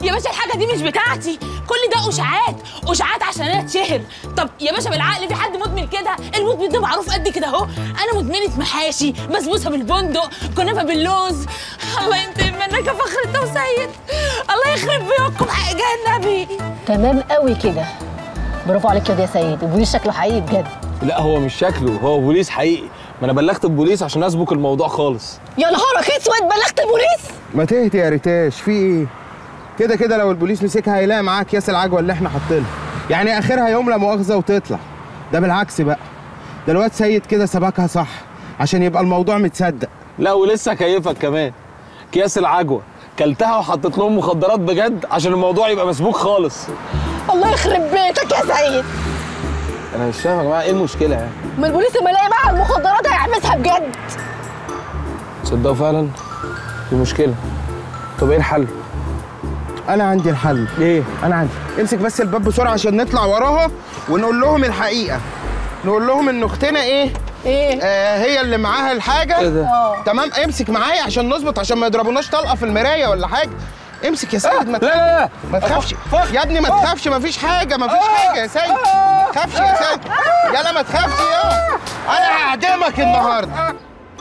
يا باشا الحاجه دي مش بتاعتي كل ده اشاعات اشاعات عشان انا اتشهر طب يا باشا بالعقل في حد مدمن كده المدمن ده معروف قد كده اهو انا مدمنه محاشي بسبوسه بالبندق كنافه باللوز الله ينتقم منك يا فخر انت وسيد الله يخرب بيوتكم حق النبي تمام قوي كده برافو عليك يا سيد البوليس شكله حقيقي بجد لا هو مش شكله هو بوليس حقيقي ما انا بلغت البوليس عشان اسبق الموضوع خالص يا نهارك اسود بلغت البوليس ما تهدي يا ريتاش في ايه كده كده لو البوليس مسكها هيلاقي معاك كياس العجوه اللي احنا حاطينها يعني اخرها يوم لا مؤاخذه وتطلع ده بالعكس بقى ده الواد سيد كده سبكها صح عشان يبقى الموضوع متصدق لا ولسه كيفك كمان اكياس العجوه كلتها وحطيت لهم مخدرات بجد عشان الموضوع يبقى مسبوك خالص الله يخرب بيتك يا سيد انا مش فاهم يا جماعه ايه المشكله يعني ما البوليس لما يلاقي معاها المخدرات هيحبسها بجد تصدقوا فعلا في مشكله طب ايه الحل انا عندي الحل ايه انا عندي امسك بس الباب بسرعه عشان نطلع وراها ونقول لهم الحقيقه نقول لهم ان اختنا ايه ايه آه هي اللي معاها الحاجه ايه ده تمام امسك معايا عشان نظبط عشان ما يضربوناش طلقه في المرايه ولا حاجه امسك يا سيد ما لا لا لا ما تخافش يا ابني ما تخافش ما فيش حاجه ما فيش حاجه يا سيد ما تخافش يا سيد يلا ما تخافش يا انا هعدمك النهارده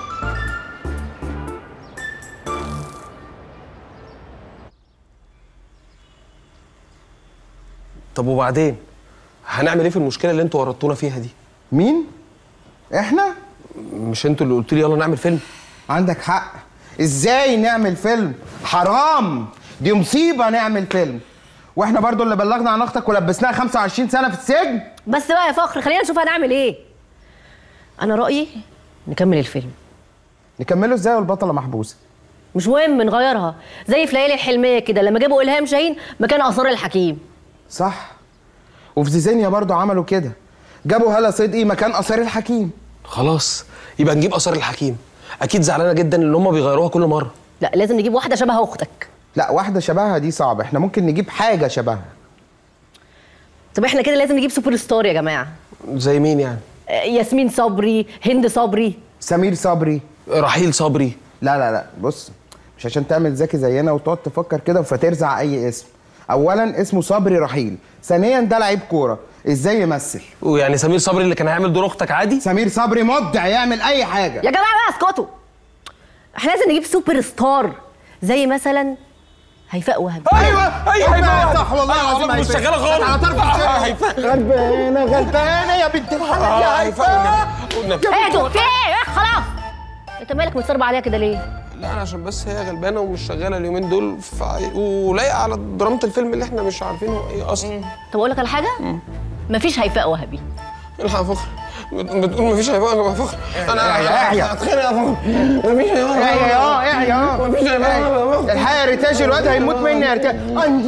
طب وبعدين هنعمل ايه في المشكله اللي انتوا ورطونا فيها دي مين احنا مش انتوا اللي قلتوا لي يلا نعمل فيلم عندك حق ازاي نعمل فيلم حرام دي مصيبه نعمل فيلم واحنا برضو اللي بلغنا عن اختك ولبسناها 25 سنه في السجن بس بقى يا فخر خلينا نشوف هنعمل ايه انا رايي نكمل الفيلم نكمله ازاي والبطله محبوسه مش مهم نغيرها زي في ليالي الحلميه كده لما جابوا الهام شاهين مكان اثار الحكيم صح وفي زيزينيا برضو عملوا كده جابوا هلا صدقي مكان اثار الحكيم خلاص يبقى نجيب اثار الحكيم اكيد زعلانه جدا ان هم بيغيروها كل مره لا لازم نجيب واحده شبه اختك لا واحده شبهها دي صعبه احنا ممكن نجيب حاجه شبهها طب احنا كده لازم نجيب سوبر ستار يا جماعه زي مين يعني آه، ياسمين صبري هند صبري سمير صبري رحيل صبري لا لا لا بص مش عشان تعمل ذكي زينا وتقعد تفكر كده فترزع اي اسم اولا اسمه صبري رحيل ثانيا ده لعيب كوره ازاي يمثل ويعني سمير صبري اللي كان هيعمل دور اختك عادي سمير صبري مبدع يعمل اي حاجه يا جماعه بقى اسكتوا احنا لازم نجيب سوبر ستار زي مثلا هيفاء وهبي ايوه أيوة، هيفاء. صح والله أيوة، العظيم مش هيفاء. شغالة خالص. على طرف آه، الشارع. غلبانه غلبانه يا بنت الحلال يا هيفاء والنبي. اهدوا في ايه إيه، خلاص انت مالك متصرب عليها كده ليه لا انا عشان بس هي غلبانه ومش شغاله اليومين دول ف... ولايقه على درامه الفيلم اللي احنا مش عارفينه ايه اصلا طب اقول لك على حاجه مفيش هيفاء وهبي الحق يا فخر بت- بتقول مفيش هيبقى يا فخر انا احيا. هتخانق يا فخر مفيش هيبقى ايه يا ايه يا مفيش هيبقى الحقيقه يا ريتاج الواد هيموت مني يا ريتاج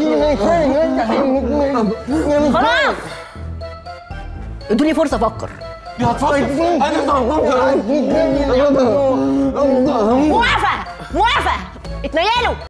خلاص ادوني فرصه افكر موافقه موافقه اتنيلوا